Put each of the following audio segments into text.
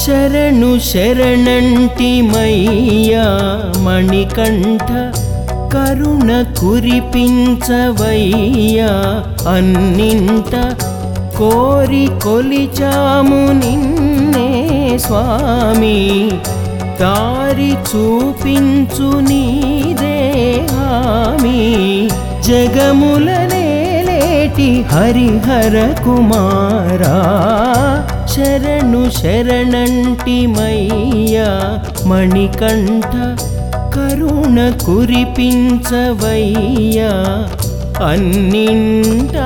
శరణు శరణంటి మయ్యా మణికంఠ కరుణ కురిపించవయ్యా అన్నింట కోరి కొలిచాము నిన్నే స్వామి దారి చూపించు నీదే హామీ జగముల నేలేటి హరిహర కుమారా శరణు శరణంటి మయ్యా మణికంఠ కరుణ కురిపించవయ్యా అన్నింటా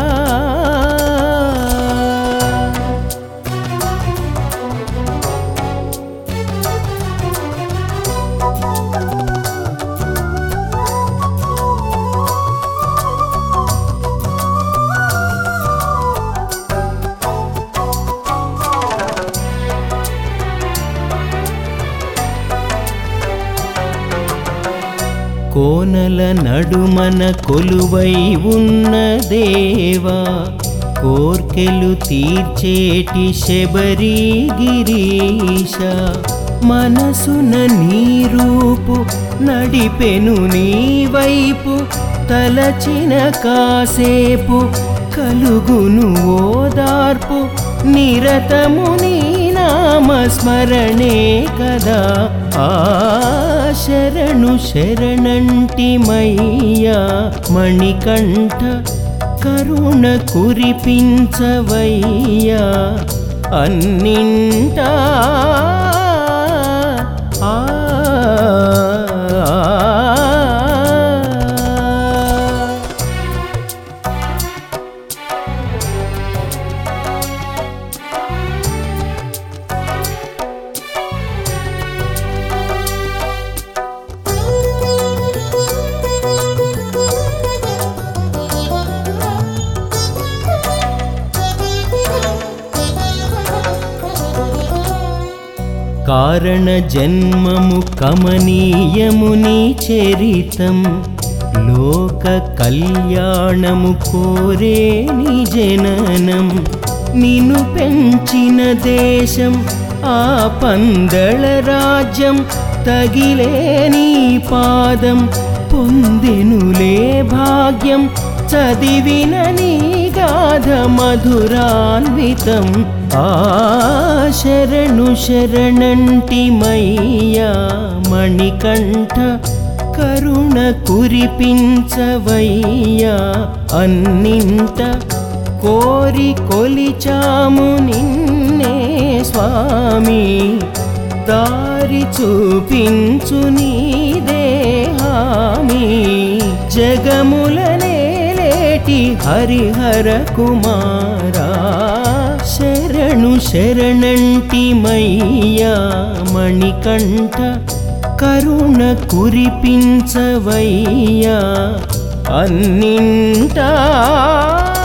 కోనల నడుమన కొలువై ఉన్న దేవా కోర్కెలు తీర్చేటి శబరి గిరీశ మనసున నీ రూపు నడిపెను నీ వైపు తలచిన కాసేపు కలుగును ఓదార్పు నిరతము నీ నామస్మరణే కదా ఆ శరణు శరణంటి మయ్యా మణికంఠ కరుణ కురిపించవయ్యా అన్నింటా ఆ కారణ జన్మము కమనీయము నీ చరితం లోక కళ్యాణము కోరే నీ జననం నిన్ను పెంచిన దేశం ఆ పందళ రాజ్యం తగిలే నీ పాదం పొందెనులే భాగ్యం చదివిన నీ గాథ మధురాన్వితం ఆ శరణు శరణంటి మయ్యా మణికంఠ కరుణ కురిపించవయ్యా అన్నింట కోరి కొలిచాము నిన్నే స్వామి దారి చూపించు నీదే హామీ జగముల నేలేటి హరిహర కుమారా శరణు శరణంటి మయ్యా మణికంఠ కరుణ కురిపించవయ్యా అన్నింటా